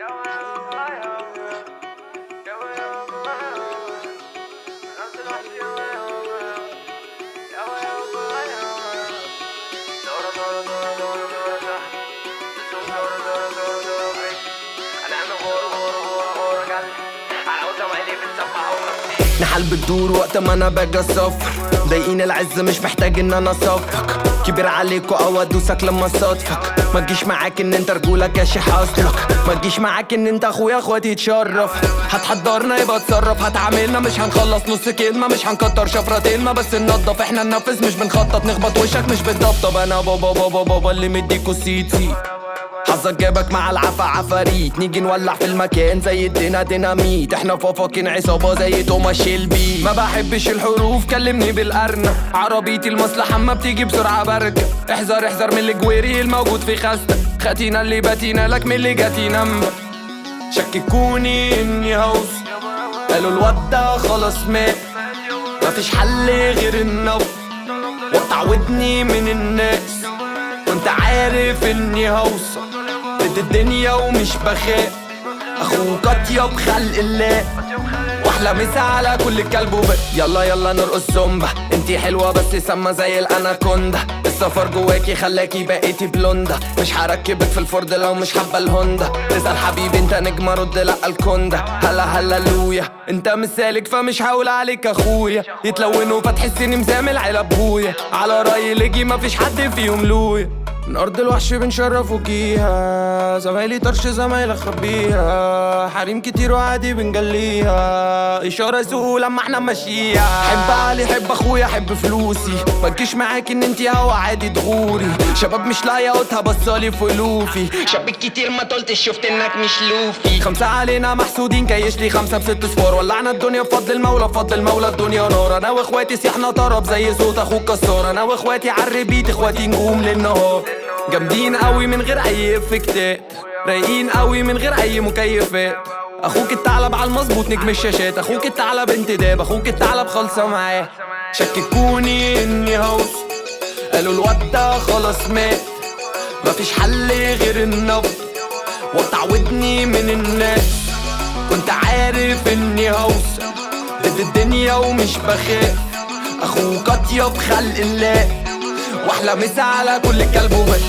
نحل بتدور وقت ما انا باجي اصفر ضايقين العز مش محتاج ان انا اصفك كبير عليك او ادوسك لما صادفك ما تجيش معاك ان انت رجولك يا شيخ اصلك ما تجيش معاك ان انت اخويا اخواتي يتشرف هتحضرنا يبقى اتصرف هتعاملنا مش هنخلص نص كلمه مش هنكتر شفرتين ما بس ننضف احنا ننفذ مش بنخطط نخبط وشك مش بالطبطب انا بابا بابا بابا اللي مديكوا سيتي حظك جابك مع العفا عفاريت نيجي نولع في المكان زي الدينا ديناميت احنا فافاكين عصابة زي توما شيلبي ما بحبش الحروف كلمني بالقرنة عربيتي المصلحة اما بتيجي بسرعة بركة احذر احذر من الجويري الموجود في خزنة خاتينا اللي باتينا لك من اللي جاتي نمبر شككوني اني هوس قالوا الواد ده خلاص مات مفيش حل غير النف وتعودني من الناس كنت عارف اني هوصل ضد الدنيا ومش بخاف اخوك اطيب خلق الله واحلى مسا على كل كلب وبق يلا يلا نرقص زومبا انتي حلوة بس سما زي الاناكوندا السفر جواكي خلاكي بقيتي بلوندا مش هركبك في الفورد لو مش حابة الهوندا تسأل حبيبي انت نجم رد لا الكوندا هلا هلا لويا انت مسالك فمش هقول عليك اخويا يتلونوا فتحسني مزامل علب بويا على رأي لجي مفيش حد فيهم لويا من أرض الوحش بنشرفوا فيها زمايلي طرش زمايلي خبيها حريم كتير وعادي بنجليها إشارة سوق لما احنا ماشيها حب علي حب أخويا حب فلوسي ما تجيش معاك إن انتي هوا عادي تغوري شباب مش لاقية قوتها بصالي في ألوفي شباب كتير ما طلتش شفت إنك مش لوفي خمسة علينا محسودين كيش لي خمسة بست صفار ولعنا الدنيا بفضل المولى بفضل المولى الدنيا نار أنا وإخواتي سيحنا طرب زي صوت أخوك كسار أنا وإخواتي عالربيت إخواتي نجوم للنهار جامدين قوي من غير اي افكتات رايقين قوي من غير اي مكيفات اخوك الثعلب على المظبوط نجم الشاشات اخوك الثعلب انتداب اخوك الثعلب خالصه معاه شككوني اني هوس قالوا الواد ده خلاص مات مفيش حل غير النبض وتعودني من الناس كنت عارف اني هوصل ضد الدنيا ومش بخاف اخوك اطيب خلق الله واحلى مسا على كل كلب وبس